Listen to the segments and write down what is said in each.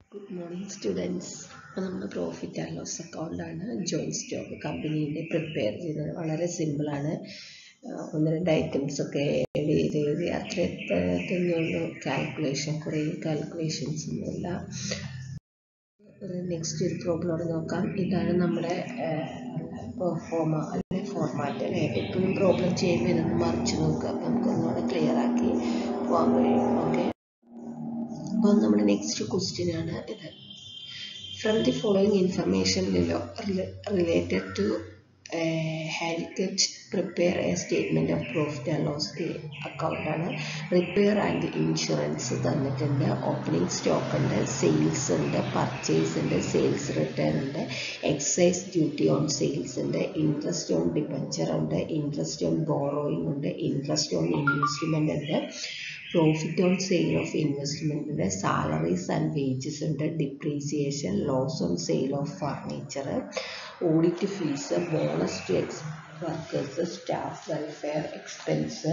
good morning students അപ്പോൾ നമ്മുടെ profit and loss അക്കൗണ്ടാണ് ജോയിൻ സ്റ്റോക്ക് കമ്പനീൻ്റെ പ്രിപ്പയർ ചെയ്യുന്നത് വളരെ സിമ്പിളാണ് ഒന്ന് രണ്ട് ഐറ്റംസ് ഒക്കെ ആഡ് ചെയ്ത് എഴുതി അത്ര തന്നെയുള്ളൂ കാൽക്കുലേഷൻ കുറേ കാൽക്കുലേഷൻസ് ഒന്നുമില്ല നെക്സ്റ്റ് ഒരു പ്രോബ്ലം നോക്കാം ഇതാണ് നമ്മുടെ പെർഫോമ അല്ലെങ്കിൽ ഫോർമാറ്റ് അല്ലേ എപ്പോഴും പ്രോബ്ലം ചെയ്യുമ്പോൾ ഇതൊന്ന് മറിച്ച് നോക്കുക അപ്പോൾ നമുക്കൊന്നുകൂടെ ക്ലിയർ ആക്കി പോകാൻ കഴിയും ഓക്കെ അപ്പോൾ നമ്മുടെ നെക്സ്റ്റ് ക്വസ്റ്റ്യൻ ആണ് ഇത് from the following information related to ഹാരിക്കറ്റ് prepare a statement of profit and loss account ആണ് റിപ്പയർ ആൻഡ് ഇൻഷുറൻസ് തന്നിട്ടുണ്ട് ഓപ്പണിംഗ് സ്റ്റോക്ക് ഉണ്ട് സെയിൽസ് ഉണ്ട് പർച്ചേസ് ഉണ്ട് സെയിൽസ് റിട്ടേൺ ഉണ്ട് എക്സൈസ് ഡ്യൂട്ടി ഓൺ സെയിൽസ് ഉണ്ട് ഇൻട്രസ്റ്റ് ഓൺ ഡിബഞ്ചർ ഉണ്ട് ഇൻട്രസ്റ്റ് ഓൺ ബോറോയിങ് ഉണ്ട് ഇൻട്രസ്റ്റ് ഓൺ ഇൻവെസ്റ്റ്മെൻ്റ് ഉണ്ട് പ്രോഫിറ്റ് ഓൺ സെയിൽ ഓഫ് ഇൻവെസ്റ്റ്മെൻറ്റിൻ്റെ സാലറീസ് ആൻഡ് വേജസ് ഉണ്ട് depreciation loss on sale of furniture audit fees bonus to X workers staff welfare expense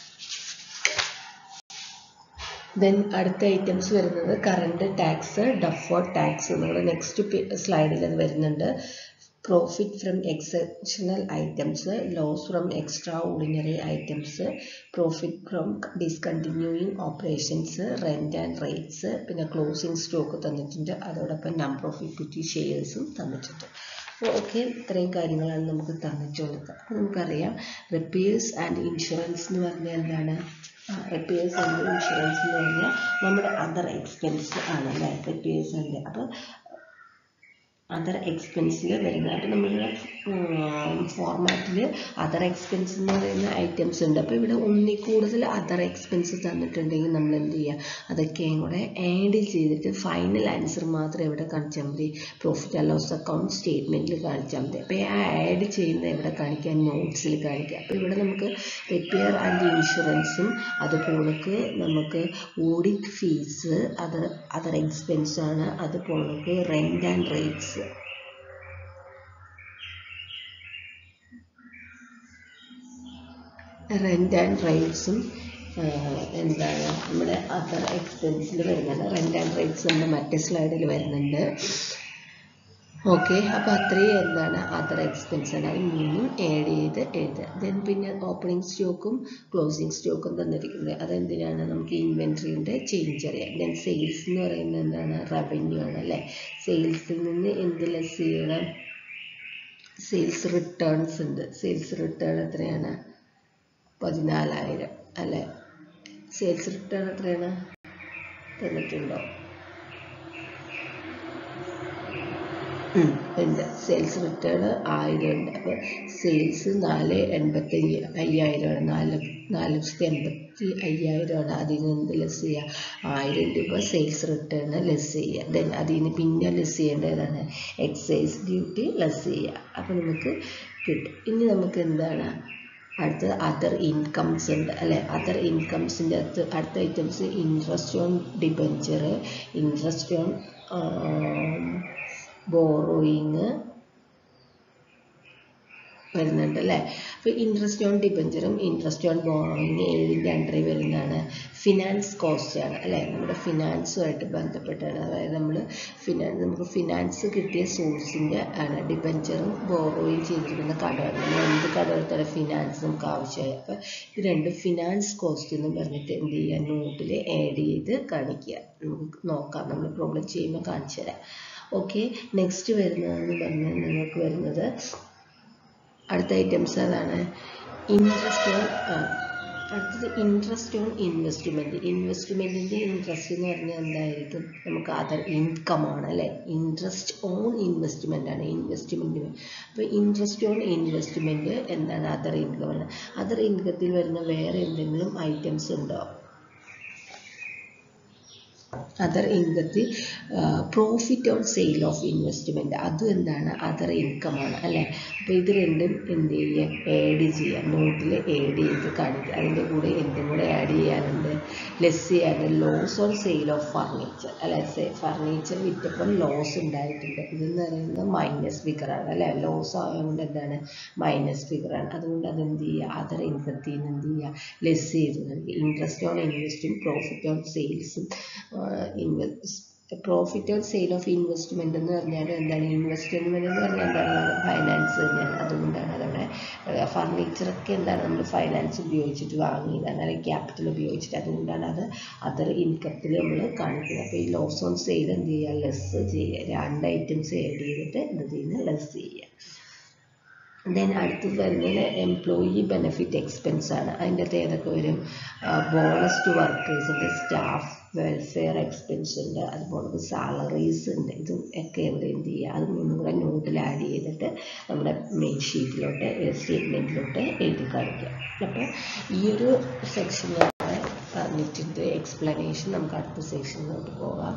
then അടുത്ത items വരുന്നത് current tax deferred tax നമ്മുടെ next സ്ലൈഡിൽ അത് വരുന്നുണ്ട് profit from exceptional items loss from extraordinary items profit from discontinuing operations rent and rates പിന്നെ closing stock തന്നിട്ടുണ്ട് അതോടൊപ്പം number of equity ഷെയർസും തന്നിട്ടുണ്ട് അപ്പോൾ ഓക്കെ ഇത്രയും കാര്യങ്ങളാണ് നമുക്ക് തന്നിട്ടുള്ളത് അപ്പോൾ നമുക്കറിയാം റിപ്പയേഴ്സ് ആൻഡ് ഇൻഷുറൻസ് എന്ന് പറഞ്ഞാൽ എന്താണ് റിപ്പയേഴ്സ് ആൻഡ് ഇൻഷുറൻസ് എന്ന് പറഞ്ഞാൽ നമ്മുടെ അതർ എക്സ്പെൻസ് ആണ് അല്ലേ റിപ്പയേഴ്സ് ആൻഡ് അപ്പോൾ അതർ എക്സ്പെൻസിൽ വരുന്നത് അപ്പോൾ നമ്മളുടെ ഫോർമാറ്റിൽ അതർ എക്സ്പെൻസ് എന്ന് പറയുന്ന ഐറ്റംസ് ഉണ്ട് അപ്പോൾ ഇവിടെ ഒന്നിൽ കൂടുതൽ അതർ എക്സ്പെൻസ് തന്നിട്ടുണ്ടെങ്കിൽ നമ്മൾ എന്ത് ചെയ്യുക അതൊക്കെയും കൂടെ ആഡ് ചെയ്തിട്ട് ഫൈനൽ ആൻസർ മാത്രം എവിടെ കാണിച്ചാൽ മതി പ്രോഫിറ്റ് ആൻഡ് ലോസ് അക്കൗണ്ട് സ്റ്റേറ്റ്മെൻറ്റിൽ കാണിച്ചാൽ മതി അപ്പോൾ ആ ആഡ് ചെയ്യുന്നത് എവിടെ കാണിക്കുക നോട്ട്സിൽ കാണിക്കുക അപ്പോൾ ഇവിടെ നമുക്ക് റിപ്പയർ ആൻഡ് ഇൻഷുറൻസും അതുപോലക്ക് നമുക്ക് ഓഡിറ്റ് ഫീസ് അത് അതർ എക്സ്പെൻസ് ആണ് അതുപോലക്ക് rent and rates rent and റേറ്റ്സും എന്താണ് നമ്മുടെ അതർ എക്സ്പെൻസിൽ വരുന്നുണ്ട് റെൻ്റ് ആൻഡ് റേറ്റ്സ് നമ്മുടെ മറ്റേ സ്ലൈഡിൽ വരുന്നുണ്ട് ഓക്കെ അപ്പോൾ അത്രയും എന്താണ് അതർ എക്സ്പെൻസ് ആണ് അത് മൂന്നും ആഡ് ചെയ്ത് എഴുതുക ദെൻ പിന്നെ ഓപ്പണിംഗ് സ്റ്റോക്കും ക്ലോസിംഗ് സ്റ്റോക്കും തന്നിരിക്കുന്നത് അതെന്തിനാണ് നമുക്ക് ഇൻവെൻട്രി ഉണ്ട് ചേഞ്ച് അറിയാം ദെൻ സെയിൽസ് എന്ന് പറയുന്നത് എന്താണ് റവന്യൂ ആണ് അല്ലേ സെയിൽസിൽ നിന്ന് എന്ത് ലെസ് ചെയ്യണം സെയിൽസ് റിട്ടേൺസ് ഉണ്ട് സെയിൽസ് റിട്ടേൺ എത്രയാണ് പതിനാലായിരം അല്ലേ സെയിൽസ് റിട്ടേൺ എത്രയാണ് തന്നിട്ടുണ്ടോ ഉണ്ട് സെയിൽസ് റിട്ടേൺ ആയിരം ഉണ്ട് അപ്പോൾ സെയിൽസ് നാല് എൺപത്തി അയ്യായിരമാണ് നാല് നാല് ലക്ഷത്തി എൺപത്തി അയ്യായിരമാണ് അതിൽ നിന്ന് എന്ത് ലെസ് ചെയ്യുക ആയിരം രൂപ സെയിൽസ് റിട്ടേൺ ലെസ് ചെയ്യുക ദെൻ അതിൽ നിന്ന് പിന്നെ ലെസ് ചെയ്യേണ്ടതാണ് എക്സൈസ് ഡ്യൂട്ടി ലെസ് ചെയ്യുക അപ്പോൾ നമുക്ക് കിട്ടും ഇനി നമുക്ക് എന്താണ് അടുത്തത് അതർ ഇൻകംസ് ഉണ്ട് അല്ലേ അതർ ഇൻകംസിൻ്റെ അടുത്ത് അടുത്ത items interest on debenture interest on borrowing വരുന്നുണ്ട് അല്ലേ അപ്പോൾ ഇൻട്രസ്റ്റ് ഓൺ ഡിബഞ്ചറും ഇൻട്രസ്റ്റ് ഓൺ ബോറോയിങ് ഏതിൻ്റെ അണ്ടറിൽ വരുന്നതാണ് ഫിനാൻസ് കോസ്റ്റ് ആണ് അല്ലേ നമ്മുടെ ഫിനാൻസുമായിട്ട് ബന്ധപ്പെട്ടാണ് അതായത് നമ്മൾ ഫിനാൻസ് നമുക്ക് ഫിനാൻസ് കിട്ടിയ സോഴ്സിൻ്റെ ആണ് ഡിബഞ്ചറും ബോറോയും ചെയ്തിരിക്കുന്ന കടകൾ നമ്മൾ എന്ത് കട എടുത്താലും ഫിനാൻസ് നമുക്ക് ആവശ്യമായി അപ്പോൾ ഇത് രണ്ട് ഫിനാൻസ് കോസ്റ്റ് എന്ന് പറഞ്ഞിട്ട് എന്ത് ചെയ്യുക നോട്ടിൽ ആഡ് ചെയ്ത് കാണിക്കുക നമുക്ക് നോക്കാം നമ്മൾ പ്രോബ്ലം ചെയ്യുമ്പോൾ കാണിച്ചു തരാം ഓക്കെ നെക്സ്റ്റ് വരുന്നതെന്ന് പറഞ്ഞാൽ നിങ്ങൾക്ക് വരുന്നത് അടുത്ത ഐറ്റംസ് അതാണ് ഇൻട്രസ്റ്റ് ഓൺ അടുത്തത് ഇൻട്രസ്റ്റ് ഓൺ ഇൻവെസ്റ്റ്മെൻറ്റ് ഇൻവെസ്റ്റ്മെൻറ്റിൻ്റെ ഇൻട്രസ്റ്റ് എന്ന് പറഞ്ഞാൽ എന്തായിരിക്കും നമുക്ക് അതർ ഇൻകം ആണ് അല്ലേ ഇൻട്രസ്റ്റ് ഓൺ ഇൻവെസ്റ്റ്മെൻ്റ് ആണ് ഇൻവെസ്റ്റ്മെൻറ്റിന് അപ്പോൾ ഇൻട്രസ്റ്റ് ഓൺ ഇൻവെസ്റ്റ്മെൻറ്റ് എന്താണ് അതർ ഇൻകം ആണ് അതർ ഇൻകത്തിൽ വരുന്ന വേറെ എന്തെങ്കിലും ഐറ്റംസ് ഉണ്ടോ അതർ ഇൻകത്തിൽ profit on sale of investment അതും എന്താണ് അതർ ഇൻകമാണ് അല്ലേ അപ്പോൾ ഇത് രണ്ടും എന്ത് ചെയ്യുക ആഡ് ചെയ്യുക നോട്ടിൽ ആഡ് ചെയ്ത് കാണിക്കുക അതിൻ്റെ കൂടെ എന്തും കൂടെ ആഡ് ചെയ്യാനുണ്ട് ലെസ് ചെയ്യാനുണ്ട് loss on sale of furniture അല്ലെ ഫർണിച്ചർ വിറ്റപ്പോൾ ലോസ് ഉണ്ടായിട്ടുണ്ട് ഇതെന്ന് പറയുന്നത് മൈനസ് ഫിഗറാണ് അല്ലേ ലോസ് ആയതുകൊണ്ട് എന്താണ് മൈനസ് ഫിഗറാണ് അതുകൊണ്ട് അതെന്ത് ചെയ്യുക അതർ ഇൻകത്തിൽ നിന്ന് എന്ത് ചെയ്യുക ലെസ് ചെയ്ത് നൽകി ഇൻട്രസ്റ്റ് ഓൺ ഇൻവെസ്റ്റും പ്രോഫിറ്റ് ഓൺ സെയിൽസും profit on sale of investment എന്ന് പറഞ്ഞാൽ എന്താണ് ഇൻവെസ്റ്റ്മെന്റ് എന്ന് പറഞ്ഞാൽ എന്താണ് ഫൈനാൻസ് തന്നെയാണ് അതുകൊണ്ടാണ് അതവിടെ ഫർണിച്ചറൊക്കെ എന്താണ് നമ്മൾ ഫൈനാൻസ് ഉപയോഗിച്ചിട്ട് വാങ്ങിയതാണ് അല്ലെങ്കിൽ ക്യാപിറ്റൽ ഉപയോഗിച്ചിട്ട് അതുകൊണ്ടാണ് അത് അതർ ഇൻകത്തിൽ നമ്മൾ കാണിക്കുന്നത് അപ്പോൾ ഈ ലോസ് ഓൺ സെയിൽ എന്ത് ചെയ്യുക ലെസ് ചെയ്യുക രണ്ട് ഐറ്റംസ് ആഡ് ചെയ്തിട്ട് എന്ത് ചെയ്യുന്നത് ലെസ് ചെയ്യുക ദെൻ അടുത്തത് വരുന്നത് എംപ്ലോയി ബെനിഫിറ്റ് എക്സ്പെൻസ് ആണ് അതിൻ്റെ അകത്ത് ഏതൊക്കെ വരും ബോണസ് ടു വർക്കേഴ്സിൻ്റെ സ്റ്റാഫ് വെൽഫെയർ എക്സ്പെൻസ് ഉണ്ട് അതുപോലെ സാലറീസ് ഉണ്ട് ഇതും ഒക്കെ ഇവിടെ എന്ത് ചെയ്യുക അത് മൂന്നും കൂടെ നോട്ടിൽ ആഡ് ചെയ്തിട്ട് നമ്മുടെ മെയിൻ ഷീറ്റിലോട്ട് സ്റ്റേറ്റ്മെൻറ്റിലോട്ട് എഴുതി കാണിക്കുക അപ്പോൾ ഈ ഒരു സെക്ഷനിലൂടെ പറഞ്ഞിട്ടുണ്ട് എക്സ്പ്ലനേഷൻ നമുക്ക് അടുത്ത സെക്ഷനിലോട്ട് പോകാം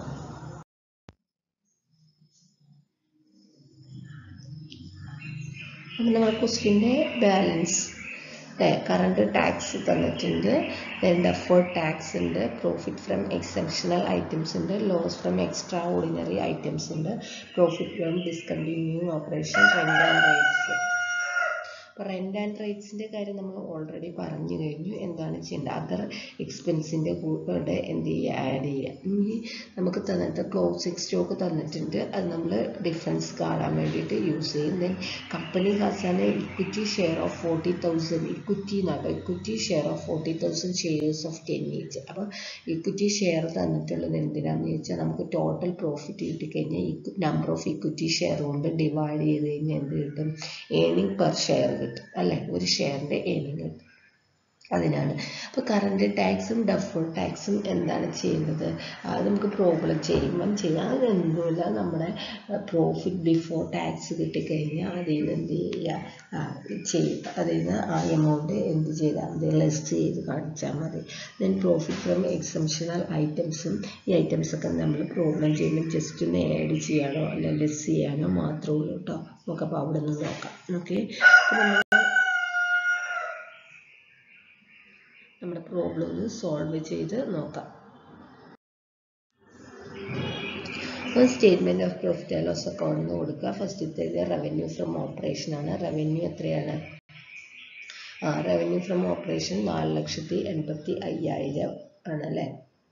അപ്പം നമ്മുടെ ക്വസ്റ്റിൻ്റെ ബാലൻസ് കറണ്ട് ടാക്സ് തന്നിട്ടുണ്ട് ദെൻ ഡെഫേർഡ് ടാക്സ് ഉണ്ട് പ്രോഫിറ്റ് ഫ്രം എക്സെപ്ഷണൽ ഐറ്റംസ് ഉണ്ട് loss from extraordinary items ഉണ്ട് profit from discontinue operation rent and rates അപ്പോൾ റെൻ്റ് ആൻഡ് റൈറ്റ്സിൻ്റെ കാര്യം നമ്മൾ ഓൾറെഡി പറഞ്ഞു കഴിഞ്ഞു എന്താണ് ചെയ്യേണ്ടത് അതർ എക്സ്പെൻസിൻ്റെ കൂടെ എന്ത് ചെയ്യുക ആഡ് ചെയ്യുക ഇനി നമുക്ക് തന്നിട്ട് ക്ലോസിംഗ് സ്റ്റോക്ക് തന്നിട്ടുണ്ട് അത് നമ്മൾ ഡിഫറൻസ് കാണാൻ വേണ്ടിയിട്ട് യൂസ് ചെയ്യും ദെൻ കമ്പനി ഹാസാണ് equity share of forty thousand equity എന്നാണ് equity share of forty thousand shares of ten each അപ്പോൾ ഇക്വിറ്റി ഷെയർ തന്നിട്ടുള്ളത് എന്തിനാണെന്ന് ചോദിച്ചാൽ നമുക്ക് ടോട്ടൽ പ്രോഫിറ്റ് കിട്ടിക്കഴിഞ്ഞാൽ നമ്പർ ഓഫ് ഇക്വിറ്റി ഷെയർ കൊണ്ട് ഡിവൈഡ് ചെയ്ത് കഴിഞ്ഞാൽ എന്ത് കിട്ടും ഏണിംഗ് പെർ ഷെയർ കിട്ടും അല്ലേ ഒരു ഷെയറിൻ്റെ ഏണിംഗ് കിട്ടും അതിനാണ് അപ്പോൾ കറണ്ട് ടാക്സും ഡെഫേർഡ് ടാക്സും എന്താണ് ചെയ്യുന്നത് അത് നമുക്ക് പ്രോബ്ലം ചെയ്യുമ്പം ചെയ്യാം അത് എന്തുമില്ല നമ്മുടെ പ്രോഫിറ്റ് ബിഫോർ ടാക്സ് കിട്ടിക്കഴിഞ്ഞാൽ അതിൽ നിന്ന് എന്ത് ചെയ്യുക ചെയ്യുക അതിൽ നിന്ന് ആ എമൗണ്ട് എന്ത് ചെയ്താൽ മതി ലെസ് ചെയ്ത് കാണിച്ചാൽ മതി ദെൻ പ്രോഫിറ്റ് ഫ്രം എക്സംഷണൽ ഐറ്റംസും ഈ ഐറ്റംസൊക്കെ നമ്മൾ പ്രോബ്ലം ചെയ്യുമ്പോൾ ജസ്റ്റ് ഒന്ന് ആഡ് ചെയ്യാനോ അല്ല ലെസ് ചെയ്യാനോ മാത്രമേ ഉള്ളൂ കേട്ടോ നമുക്കപ്പോൾ അവിടെ നിന്ന് നോക്കാം ഓക്കെ അപ്പോൾ നമ്മൾ നമ്മുടെ പ്രോബ്ലം ഒന്ന് സോൾവ് ചെയ്ത് നോക്കാം അപ്പോൾ statement of profit and loss account എന്ന് കൊടുക്കുക ഫസ്റ്റത്തെ റവന്യൂ ഫ്രം ഓപ്പറേഷൻ ആണ് റവന്യൂ എത്രയാണ് ആ റവന്യൂ ഫ്രം ഓപ്പറേഷൻ നാല് ലക്ഷത്തി എൺപത്തി അയ്യായിരം ആണല്ലേ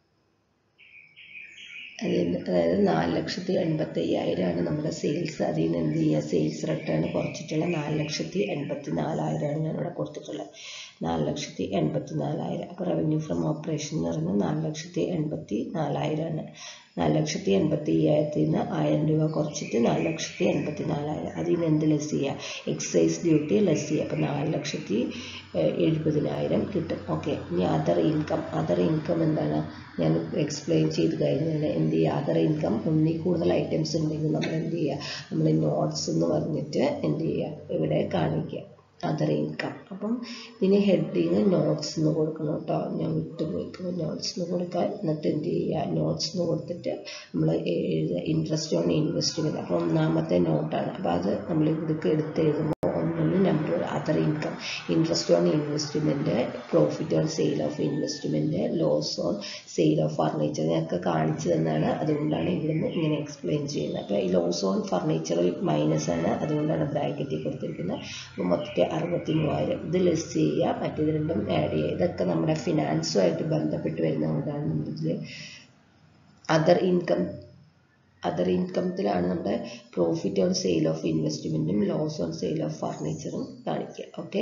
അതിൽ അതായത് നാല് ലക്ഷത്തി എൺപത്തി അയ്യായിരമാണ് നമ്മുടെ സെയിൽസ് അതിൽ നിന്ന് എന്ത് ചെയ്യുക സെയിൽസ് റിട്ടേൺ കുറച്ചിട്ടുള്ള നാല് ലക്ഷത്തി എൺപത്തി നാലായിരമാണ് ഞാനിവിടെ കൊടുത്തിട്ടുള്ളത് നാല് ലക്ഷത്തി എൺപത്തി നാലായിരം അപ്പോൾ റവന്യൂ ഫ്രം ഓപ്പറേഷൻ എന്ന് പറയുന്നത് നാല് ലക്ഷത്തി എൺപത്തി നാലായിരമാണ് നാല് ലക്ഷത്തി എൺപത്തി അയ്യായിരത്തിൽ നിന്ന് ആയിരം രൂപ കുറച്ചിട്ട് നാല് ലക്ഷത്തി എൺപത്തി നാലായിരം അതിൽ നിന്ന് എന്ത് ലെസ് ചെയ്യുക എക്സൈസ് ഡ്യൂട്ടി ലെസ് ചെയ്യുക അപ്പോൾ നാല് ലക്ഷത്തി എഴുപതിനായിരം കിട്ടും ഓക്കെ ഇനി അതർ ഇൻകം അതർ ഇൻകം എന്താണ് ഞാൻ എക്സ്പ്ലെയിൻ ചെയ്ത് കഴിഞ്ഞാൽ എന്ത് ചെയ്യുക അതർ ഇൻകം ഒന്നിൽ കൂടുതൽ ഐറ്റംസ് ഉണ്ടെങ്കിൽ നമ്മൾ എന്ത് ചെയ്യുക നമ്മൾ നോട്ട്സ് എന്ന് പറഞ്ഞിട്ട് എന്ത് ചെയ്യുക ഇവിടെ കാണിക്കുക അതർ ഇൻകം അപ്പം ഇതിന് ഹെഡിങ് നോട്ട്സ് എന്ന് കൊടുക്കണം കേട്ടോ ഞാൻ വിട്ടുപോയി അപ്പോൾ നോട്ട്സ് എന്ന് കൊടുക്കാൻ എന്നിട്ട് എന്ത് ചെയ്യുക നോട്ട്സ് എന്ന് കൊടുത്തിട്ട് നമ്മൾ എഴുതുക ഇൻട്രസ്റ്റ് ഓൺ ഇൻവെസ്റ്റ്മെൻറ്റ് അപ്പോൾ ഒന്നാമത്തെ നോട്ടാണ് അപ്പോൾ അത് നമ്മൾ ഇവിടേക്ക് എടുത്ത് എഴുതുമ്പോൾ ഒന്നൊന്ന് number other income interest on investment profit on sale of investment loss on sale of furniture ഞങ്ങൾക്ക് കാണിച്ചു തന്നാണ് അതുകൊണ്ടാണ് ഇവിടുന്ന് ഇങ്ങനെ എക്സ്പ്ലെയിൻ ചെയ്യുന്നത് അപ്പോൾ ഈ ലോസ് ഓൺ ഫർണിച്ചറിൽ മൈനസ് ആണ് അതുകൊണ്ടാണ് ബ്രാക്കറ്റിൽ കൊടുത്തിരിക്കുന്നത് അപ്പോൾ മൊത്തത്തിൽ അറുപത്തി മൂവായിരം ഇത് ലെസ് ചെയ്യുക മറ്റേത് രണ്ടും ആഡ് ചെയ്യുക ഇതൊക്കെ നമ്മുടെ ഫിനാൻസുമായിട്ട് ബന്ധപ്പെട്ട് വരുന്നതുകൊണ്ടാണ് നമ്മളിതിൽ അതർ ഇൻകം അതർ ഇൻകമത്തിലാണ് നമ്മുടെ പ്രോഫിറ്റ് ഓൺ സെയിൽ ഓഫ് ഇൻവെസ്റ്റ്മെൻറ്റും ലോസ് ഓൺ സെയിൽ ഓഫ് ഫർണിച്ചറും കാണിക്കുക ഓക്കെ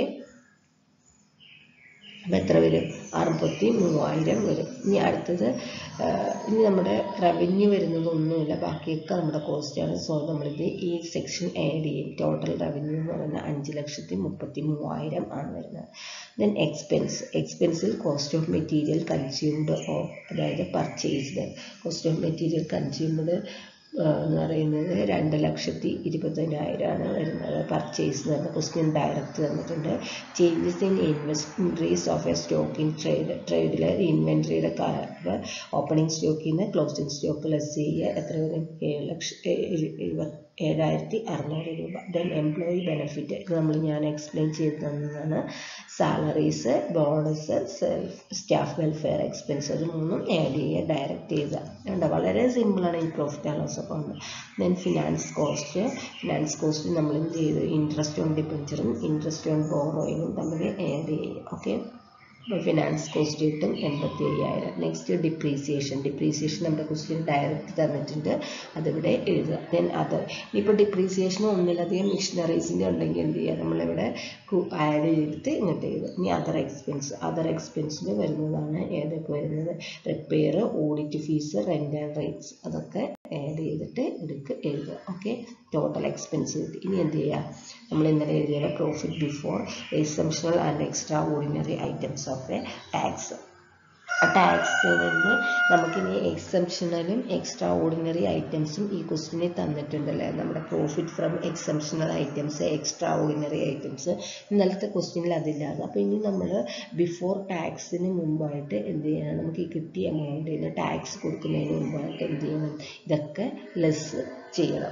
അപ്പോൾ എത്ര വരും അറുപത്തി മൂവായിരം വരും ഇനി അടുത്തത് ഇനി നമ്മുടെ റവന്യൂ വരുന്നത് ഒന്നുമില്ല ബാക്കിയൊക്കെ നമ്മുടെ കോസ്റ്റാണ് സോ നമ്മളിത് ഈ സെക്ഷൻ ആഡ് ചെയ്യും ടോട്ടൽ റവന്യൂ എന്ന് പറയുന്നത് അഞ്ച് ലക്ഷത്തി മുപ്പത്തി മൂവായിരം ആണ് വരുന്നത് ദെൻ എക്സ്പെൻസ് എക്സ്പെൻസിൽ cost of material consumed of അതായത് purchased cost of material consumed എന്ന് പറയുന്നത് രണ്ട് ലക്ഷത്തി ഇരുപതിനായിരമാണ് വരുന്നത് പർച്ചേസ് എന്ന് പറഞ്ഞ ക്വസ്റ്റ്യൻ ഡയറക്റ്റ് തന്നിട്ടുണ്ട് changes in inventories of a stock in trade ട്രേഡിലെ ഇൻവെൻട്രിയുടെ ഓപ്പണിംഗ് സ്റ്റോക്കിൽ നിന്ന് ക്ലോസിംഗ് സ്റ്റോക്ക് ലെസ് ചെയ്യുക എത്ര വരും ഏഴ് ലക്ഷം എഴുപത്തി ഏഴായിരത്തി അറുന്നൂറ് രൂപ ദെൻ എംപ്ലോയി ബെനിഫിറ്റ് ഇത് നമ്മൾ ഞാൻ എക്സ്പ്ലെയിൻ ചെയ്ത് തന്നതാണ് salaries bonus self staff welfare expense ഇത് മൂന്നും ആഡ് ചെയ്യുക ഡയറക്റ്റ് ചെയ്യുക കണ്ടോ വളരെ സിമ്പിളാണ് ഈ profit and loss account then finance cost finance cost നമ്മൾ എന്ത് ചെയ്തു ഇൻട്രസ്റ്റ് ഓൺ ഡിപ്പഞ്ചറും ഇൻട്രസ്റ്റ് ഓൺ ബോറോയിങ്ങും തമ്മിൽ ആഡ് ചെയ്യുക ഓക്കെ അപ്പോൾ ഫിനാൻസ് കോസ്റ്റ് കിട്ടും എൺപത്തി അയ്യായിരം നെക്സ്റ്റ് ഡിപ്രീസിയേഷൻ ഡിപ്രീസിയേഷൻ നമ്മുടെ ക്വസ്റ്റ്യൻ ഡയറക്റ്റ് തന്നിട്ടുണ്ട് അതിവിടെ എഴുതുക ദെൻ അതർ ഇപ്പോൾ ഡിപ്രീസിയേഷൻ ഒന്നിലധികം മിഷനറീസിൻ്റെ ഉണ്ടെങ്കിൽ എന്ത് ചെയ്യുക നമ്മളിവിടെ ആഡ് ചെയ്തിട്ട് ഇങ്ങോട്ട് എഴുതുക ഇനി അതർ എക്സ്പെൻസ് അതർ എക്സ്പെൻസിൽ വരുന്നതാണ് ഏതൊക്കെ വരുന്നത് repair audit fees rent and rates അതൊക്കെ ആഡ് ചെയ്തിട്ട് എടുക്ക് എഴുതുക ഓക്കെ ടോട്ടൽ എക്സ്പെൻസ് കിട്ടി ഇനി എന്ത് ചെയ്യുക നമ്മൾ ഇന്നലെ എഴുതിയ profit before exceptional and extraordinary items of a tax ടാക്സിൽ നിന്ന് നമുക്കിനി എക്സംഷണലും എക്സ്ട്രാ ഓർഡിനറി ഐറ്റംസും ഈ ക്വസ്റ്റിനെ തന്നിട്ടുണ്ടല്ലേ നമ്മുടെ profit from exceptional items extraordinary items ഇന്നലത്തെ ക്വസ്റ്റ്യനിൽ അതില്ലാതെ അപ്പോൾ ഇനി നമ്മൾ ബിഫോർ ടാക്സിന് മുമ്പായിട്ട് എന്ത് ചെയ്യണം നമുക്ക് ഈ കിട്ടിയ എമൗണ്ടിൽ ടാക്സ് കൊടുക്കുന്നതിന് മുമ്പായിട്ട് എന്ത് ചെയ്യണം ഇതൊക്കെ ലെസ് ചെയ്യണം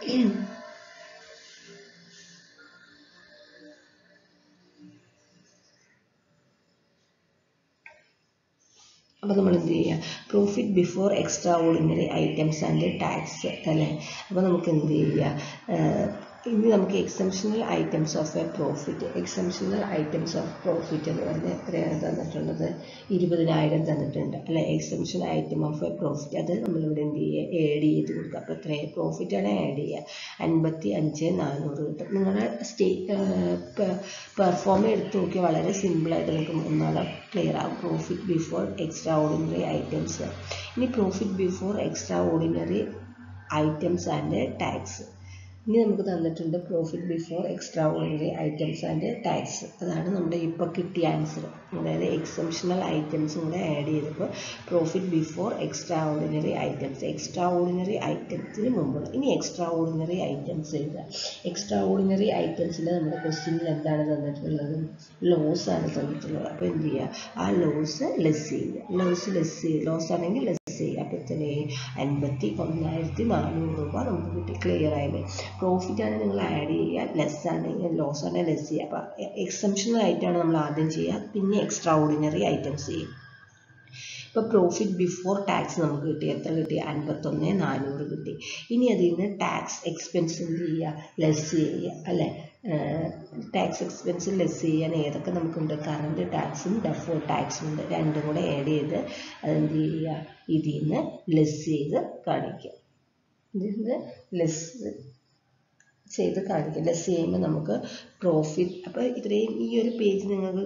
അപ്പോൾ നമ്മൾ എന്ത് ചെയ്യുക profit before extraordinary items and tax അല്ലേ അപ്പോൾ നമുക്ക് എന്ത് ചെയ്യുക ഇനി നമുക്ക് exceptional items of a profit exceptional items of profit എന്ന് പറഞ്ഞാൽ എത്രയാണ് തന്നിട്ടുള്ളത് ഇരുപതിനായിരം തന്നിട്ടുണ്ട് അല്ലെ exception item of a profit അത് നമ്മളിവിടെ എന്ത് ചെയ്യുക ആഡ് ചെയ്ത് കൊടുക്കുക അപ്പോൾ എത്രയാണ് പ്രോഫിറ്റാണ് ആഡ് ചെയ്യുക അൻപത്തി അഞ്ച് നാനൂറ് കിട്ടും നിങ്ങളുടെ സ്റ്റേ പെർഫോം എടുത്ത് നോക്കി വളരെ സിമ്പിളായിട്ട് നിങ്ങൾക്ക് ഒന്നാളെ ക്ലിയർ ആകും profit before extraordinary items ഇനി profit before extraordinary items and tax ഇനി നമുക്ക് തന്നിട്ടുണ്ട് profit before extraordinary items and tax അതാണ് നമ്മുടെ ഇപ്പോൾ കിട്ടിയ ആൻസർ അതായത് എക്സംഷണൽ ഐറ്റംസും കൂടെ ആഡ് ചെയ്തപ്പോൾ profit before extraordinary items extraordinary ഐറ്റംസിന് മുമ്പുള്ള ഇനി എക്സ്ട്രാ ഓർഡിനറി ഐറ്റംസ് എഴുതുക എക്സ്ട്രാ ഓർഡിനറി ഐറ്റംസിൽ നമ്മുടെ ക്വസ്റ്റ്യനിൽ എന്താണ് തന്നിട്ടുള്ളത് ലോസ് ആണ് തന്നിട്ടുള്ളത് അപ്പോൾ എന്ത് ചെയ്യുക ആ ലോസ് ലെസ് ചെയ്യുക ലോസ് ലെസ് ചെയ്യുക ലോസ് ആണെങ്കിൽ ലെസ് ചെയ്യുക അപ്പോൾ എത്രയായി അൻപത്തി ഒന്നായിരത്തി നാനൂറ് രൂപ നമുക്ക് കിട്ടി ക്ലിയർ ആയത് പ്രോഫിറ്റ് ആണ് നിങ്ങൾ ആഡ് ചെയ്യുക ലെസ് ആണെങ്കിൽ ലോസ് ആണ് ലെസ് ചെയ്യുക അപ്പോൾ എക്സംഷണൽ ആയിട്ടാണ് നമ്മൾ ആദ്യം ചെയ്യുക പിന്നെ എക്സ്ട്രാ ഓർഡിനറി ഐറ്റംസ് ചെയ്യും ഇപ്പോൾ പ്രോഫിറ്റ് ബിഫോർ ടാക്സ് നമുക്ക് കിട്ടി എത്ര കിട്ടി അൻപത്തൊന്ന് നാനൂറ് കിട്ടി ഇനി അതിൽ നിന്ന് ടാക്സ് എക്സ്പെൻസ് എന്ത് ചെയ്യുക ലെസ് ചെയ്യുക അല്ലേ ടാക്സ് എക്സ്പെൻസ് ലെസ് ചെയ്യാൻ ഏതൊക്കെ നമുക്കുണ്ട് കറണ്ട് ടാക്സും ഡെഫോ ടാക്സും ഉണ്ട് രണ്ടും കൂടെ ആഡ് ചെയ്ത് അതെന്ത് ചെയ്യുക ഇതിൽ നിന്ന് ലെസ് ചെയ്ത് കാണിക്കുക ഇതിൽ നിന്ന് ലെസ് ചെയ്ത് കാണിക്കുക ലെസ് ചെയ്യുമ്പോൾ നമുക്ക് പ്രോഫിറ്റ് അപ്പോൾ ഇത്രയും ഈ ഒരു പേജ് നിങ്ങൾക്ക്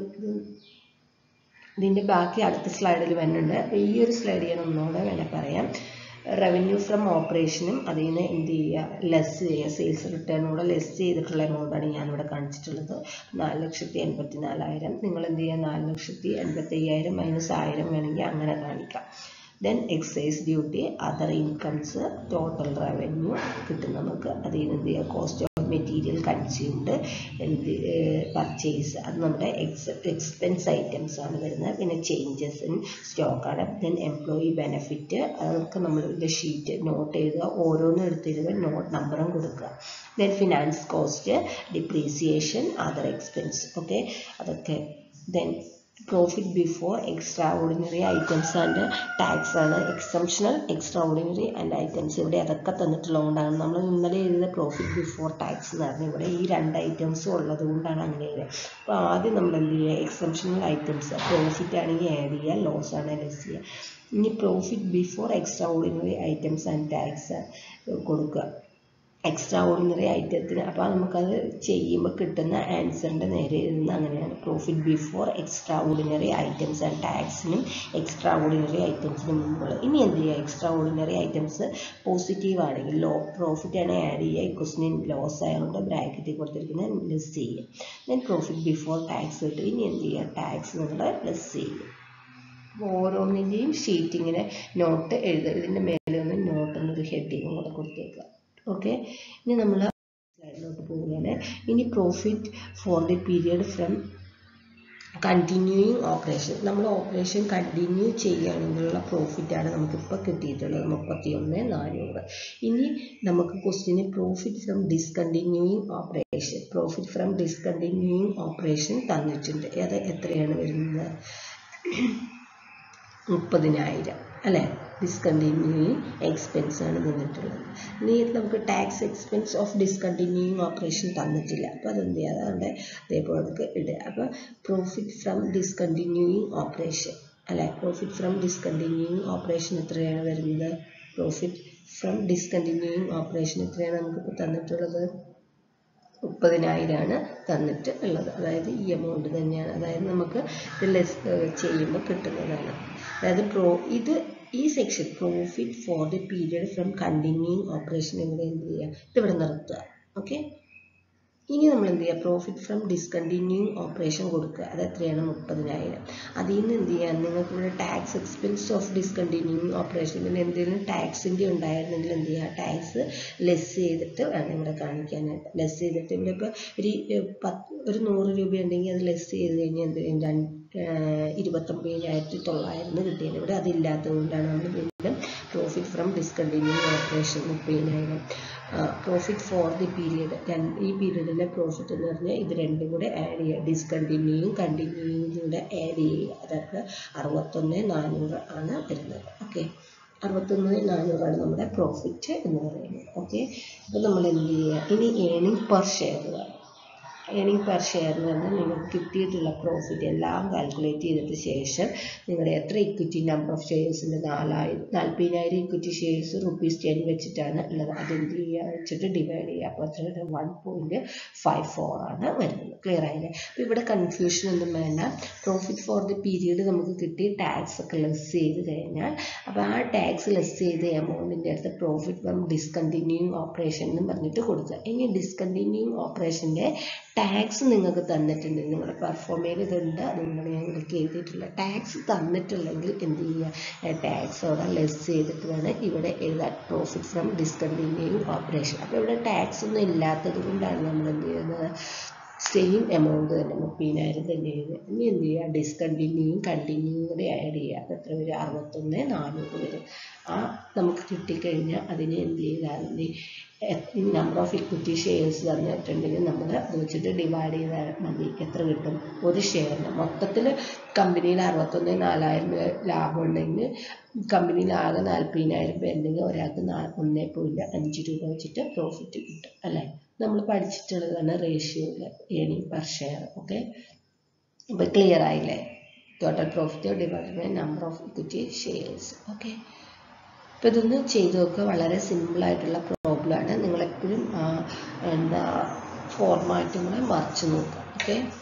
ഇതിൻ്റെ ബാക്കി അടുത്ത സ്ലൈഡിൽ വരുന്നുണ്ട് അപ്പോൾ ഈ ഒരു സ്ലൈഡ് ഞാൻ ഒന്നുകൂടെ വേണേൽ പറയാം റവന്യൂ ഫ്രം ഓപ്പറേഷനും അതിൽ നിന്ന് എന്ത് ചെയ്യുക ലെസ് ചെയ്യുക സെയിൽസ് റിട്ടേണൂടെ ലെസ് ചെയ്തിട്ടുള്ള എമൗണ്ടാണ് ഞാനിവിടെ കാണിച്ചിട്ടുള്ളത് നാല് ലക്ഷത്തി എൺപത്തി നാലായിരം നിങ്ങൾ എന്ത് ചെയ്യുക നാല് ലക്ഷത്തി എൺപത്തി അയ്യായിരം മൈനസ് ആയിരം വേണമെങ്കിൽ അങ്ങനെ കാണിക്കാം then excise duty other incomes total revenue കിട്ടും നമുക്ക് അതിൽ നിന്ന് എന്ത് ചെയ്യുക കോസ്റ്റ് ഓഫ് മെറ്റീരിയൽ കൺസ്യൂംഡ് എന്ത് പർച്ചേസ് അത് നമ്മുടെ എക്സ് എക്സ്പെൻസ് ഐറ്റംസ് ആണ് വരുന്നത് പിന്നെ ചേഞ്ചസ് ഇൻ സ്റ്റോക്കാണ് ദെൻ എംപ്ലോയി ബെനിഫിറ്റ് അതൊക്കെ നമ്മൾ ഇതിൻ്റെ ഷീറ്റ് നോട്ട് എഴുതുക ഓരോന്നും എടുത്തെഴുതുക നോട്ട് നമ്പറും കൊടുക്കുക then finance cost depreciation other expense okay അതൊക്കെ then profit before extraordinary items and tax ആണ് exceptional extraordinary and items ഇവിടെ അതൊക്കെ തന്നിട്ടുള്ളതുകൊണ്ടാണ് നമ്മൾ ഇന്നലെ എഴുതിയ പ്രോഫിറ്റ് ബിഫോർ ടാക്സ് എന്ന് പറഞ്ഞാൽ ഇവിടെ ഈ രണ്ട് ഐറ്റംസും ഉള്ളത് കൊണ്ടാണ് അങ്ങനെ എഴുതുക അപ്പോൾ ആദ്യം നമ്മൾ എന്ത് ചെയ്യുക എക്സംഷണൽ ഐറ്റംസ് പ്രോഫിറ്റ് ആണെങ്കിൽ ആഡ് ചെയ്യുക ലോസ് ആണ് ലെസ് ചെയ്യുക ഇനി profit before extraordinary items and tax കൊടുക്കുക എക്സ്ട്രാ ഓർഡിനറി ഐറ്റത്തിന് അപ്പോൾ നമുക്കത് ചെയ്യുമ്പോൾ കിട്ടുന്ന ആൻസറിൻ്റെ നേരെ എഴുതുന്ന അങ്ങനെയാണ് profit before extraordinary items and ടാക്സിനും എക്സ്ട്രാ ഓർഡിനറി ഐറ്റംസിനും മുമ്പുള്ള ഇനി എന്ത് ചെയ്യുക എക്സ്ട്രാ ഓർഡിനറി ഐറ്റംസ് പോസിറ്റീവ് ആണെങ്കിൽ ലോ പ്രോഫിറ്റ് ആണ് ആഡ് ചെയ്യുക ഈ ക്വസ്റ്റിന് ലോസ് ആയതുകൊണ്ട് ബ്രാക്കറ്റിൽ കൊടുത്തിരിക്കുന്നത് ലെസ് ചെയ്യുക ദെൻ പ്രോഫിറ്റ് ബിഫോർ ടാക്സ് കിട്ടും ഇനി എന്ത് ചെയ്യുക ടാക്സ് നിങ്ങൾ ലെസ് ചെയ്യുക ഓരോന്നിൻ്റെയും ഷീറ്റിങ്ങിന് നോട്ട് എഴുതുക ഇതിൻ്റെ മേലെ ഒന്ന് നോട്ട് എന്നൊരു ഹെഡിങ്ങും കൂടെ കൊടുത്തേക്കുക ഓക്കെ ഇനി നമ്മൾ സ്ലൈഡിലോട്ട് പോവുകയാണ് ഇനി profit for the period from continuing operation നമ്മൾ ഓപ്പറേഷൻ കണ്ടിന്യൂ ചെയ്യുകയാണെങ്കിലുള്ള പ്രോഫിറ്റാണ് നമുക്കിപ്പോൾ കിട്ടിയിട്ടുള്ളത് മുപ്പത്തി ഒന്ന് നാനൂറ് ഇനി നമുക്ക് ക്വസ്റ്റിന് profit from discontinuing operation profit from discontinuing operation തന്നിട്ടുണ്ട് അത് എത്രയാണ് വരുന്നത് മുപ്പതിനായിരം അല്ലേ ഡിസ്കണ്ടിന്യൂയിങ് എക്സ്പെൻസ് ആണ് തന്നിട്ടുള്ളത് ഇനി നമുക്ക് tax expense of discontinuing operation തന്നിട്ടില്ല അപ്പോൾ അതെന്ത് ചെയ്യുക അതുകൊണ്ട് അതേപോലെ നമുക്ക് ഇടുക അപ്പോൾ പ്രോഫിറ്റ് ഫ്രം ഡിസ്കണ്ടിന്യൂയിങ് ഓപ്പറേഷൻ അല്ലെ പ്രോഫിറ്റ് ഫ്രം ഡിസ്കണ്ടിന്യൂയിങ് ഓപ്പറേഷൻ എത്രയാണ് വരുന്നത് പ്രോഫിറ്റ് ഫ്രം ഡിസ്കണ്ടിന്യൂയിങ് ഓപ്പറേഷൻ എത്രയാണ് നമുക്കിപ്പോൾ തന്നിട്ടുള്ളത് മുപ്പതിനായിരമാണ് തന്നിട്ട് ഉള്ളത് അതായത് ഈ എമൗണ്ട് തന്നെയാണ് അതായത് നമുക്ക് ഇത് ലെസ് ചെയ്യുമ്പോൾ കിട്ടുന്നതാണ് അതായത് പ്രോ ഇത് ഈ section profit for the period from continuing operation ഇവിടെ എന്ത് ചെയ്യുക ഇതിവിടെ നിർത്തുക ഓക്കെ ഇനി നമ്മൾ എന്ത് ചെയ്യുക പ്രോഫിറ്റ് ഫ്രം ഡിസ്കണ്ടിന്യൂയിങ് ഓപ്പറേഷൻ കൊടുക്കുക അത് എത്രയാണ് മുപ്പതിനായിരം അതിൽ നിന്ന് എന്ത് ചെയ്യാം നിങ്ങൾക്ക് ഇവിടെ tax expense of discontinuing operation പിന്നെ എന്തെങ്കിലും ടാക്സിൻ്റെ ഉണ്ടായിരുന്നെങ്കിൽ എന്ത് ചെയ്യുക ടാക്സ് ലെസ് ചെയ്തിട്ട് വേണം ഇവിടെ കാണിക്കാനായിട്ട് ലെസ് ചെയ്തിട്ട് ഇവിടെ ഇപ്പോൾ ഒരു പത്ത് ഒരു നൂറ് രൂപ ഉണ്ടെങ്കിൽ അത് ലെസ് ചെയ്ത് കഴിഞ്ഞാൽ എന്ത് ചെയ്യും രണ്ട് ഇരുപത്തൊമ്പതിനായിരത്തി തൊള്ളായിരം കിട്ടിയത് ഇവിടെ അതില്ലാത്തത് കൊണ്ടാണ് നമ്മൾ വീണ്ടും പ്രോഫിറ്റ് ഫ്രം ഡിസ്കണ്ടിന്യൂയിങ് ഓപ്പറേഷൻ മുപ്പതിനായിരം പ്രോഫിറ്റ് ഫോർ ദി പീരിയഡ് ഈ പീരീഡിലെ പ്രോഫിറ്റ് എന്ന് പറഞ്ഞാൽ ഇത് രണ്ടും കൂടെ ആഡ് ചെയ്യുക ഡിസ്കണ്ടിന്യൂയും കണ്ടിന്യൂയും കൂടെ ആഡ് ചെയ്യുക അതായത് അറുപത്തൊന്ന് നാനൂറ് ആണ് വരുന്നത് ഓക്കെ അറുപത്തൊന്ന് നാനൂറാണ് നമ്മുടെ പ്രോഫിറ്റ് എന്ന് പറയുന്നത് ഓക്കെ അപ്പോൾ നമ്മൾ എന്ത് ചെയ്യുക ഇനി ഏണിംഗ് പെർ ഷെയർ വേണം ഏണിംഗ് പെർ ഷെയർ എന്ന് പറഞ്ഞാൽ നിങ്ങൾക്ക് കിട്ടിയിട്ടുള്ള പ്രോഫിറ്റ് എല്ലാം കാൽക്കുലേറ്റ് ചെയ്തതിന് ശേഷം നിങ്ങളുടെ എത്ര ഇക്വിറ്റി നമ്പർ ഓഫ് ഷെയർസിൻ്റെ നാലായിരം നാൽപ്പതിനായിരം ഇക്വിറ്റി ഷെയർസ് റുപ്പീസ് ടെൻ വെച്ചിട്ടാണ് ഉള്ളത് അത് എന്ത് ചെയ്യുക വെച്ചിട്ട് ഡിവൈഡ് ചെയ്യുക അപ്പോൾ എത്ര വൺ പോയിൻറ്റ് ഫൈവ് ഫോർ ആണ് വരുന്നത് ക്ലിയർ ആയില്ലേ അപ്പോൾ ഇവിടെ കൺഫ്യൂഷൻ ഒന്നും വേണ്ട പ്രോഫിറ്റ് ഫോർ ദി പീരീഡ് നമുക്ക് കിട്ടി ടാക്സ് ഒക്കെ ലെസ് ചെയ്ത് കഴിഞ്ഞാൽ അപ്പോൾ ആ ടാക്സ് ലെസ് ചെയ്ത എമൗണ്ടിൻ്റെ അടുത്ത് പ്രോഫിറ്റ് ഫ്രം ഡിസ്കണ്ടിന്യൂയിങ് ഓപ്പറേഷൻ എന്ന് പറഞ്ഞിട്ട് കൊടുക്കുക ഇനി ഡിസ്കണ്ടിന്യൂയിങ് ഓപ്പറേഷൻ്റെ ടാക്സ് നിങ്ങൾക്ക് തന്നിട്ടുണ്ട് നിങ്ങളുടെ പെർഫോമയിൽ ഇതുണ്ട് അതുകൊണ്ടാണ് ഞാൻ നിങ്ങൾക്ക് എഴുതിയിട്ടുള്ള ടാക്സ് തന്നിട്ടില്ലെങ്കിൽ എന്ത് ചെയ്യുക ടാക്സ് അവിടെ ലെസ് ചെയ്തിട്ട് വേണം ഇവിടെ എഴുതാൻ പ്രോഫിറ്റ് ഫ്രം ഡിസ്കണ്ടിന്യൂയിങ് ഓപ്പറേഷൻ അപ്പോൾ ഇവിടെ ടാക്സ് ഒന്നും ഇല്ലാത്തത് കൊണ്ടാണ് നമ്മൾ എന്ത് ചെയ്യുന്നത് സെയിം എമൗണ്ട് തന്നെ മുപ്പതിനായിരം തന്നെ എഴുതുക ഇനി എന്ത് ചെയ്യുക ഡിസ്കണ്ടിന്യൂയും കണ്ടിന്യൂയും കൂടെ ആഡ് ചെയ്യുക അപ്പോൾ എത്ര വരും അറുപത്തൊന്ന് നാനൂറ് വരും ആ നമുക്ക് കിട്ടിക്കഴിഞ്ഞാൽ അതിനെ എന്ത് ചെയ്താൽ മതി നമ്പർ ഓഫ് ഇക്വിറ്റി ഷെയർസ് തന്നിട്ടുണ്ടെങ്കിൽ നമ്മൾ അത് വെച്ചിട്ട് ഡിവൈഡ് ചെയ്താൽ മതി എത്ര കിട്ടും ഒരു ഷെയറിന് മൊത്തത്തിൽ കമ്പനിയിൽ അറുപത്തൊന്ന് നാലായിരം ലാഭം ഉണ്ടെങ്കിൽ കമ്പനിയിൽ ആകെ നാൽപ്പതിനായിരം പേരുണ്ടെങ്കിൽ ഒരാൾക്ക് നാ ഒന്നേ പോയിൻറ്റ് അഞ്ച് രൂപ വെച്ചിട്ട് പ്രോഫിറ്റ് കിട്ടും അല്ലേ നമ്മൾ പഠിച്ചിട്ടുള്ളതാണ് ratio earning per share okay അപ്പോൾ ക്ലിയർ ആയില്ലേ total profit divide by number of equity shares okay അപ്പോൾ ഇതൊന്ന് ചെയ്ത് നോക്കുക വളരെ സിമ്പിളായിട്ടുള്ള പ്രോബ്ലമാണ് നിങ്ങളെപ്പോഴും എന്താ ഫോർമാറ്റും കൂടെ മറിച്ച് നോക്കുക ഓക്കെ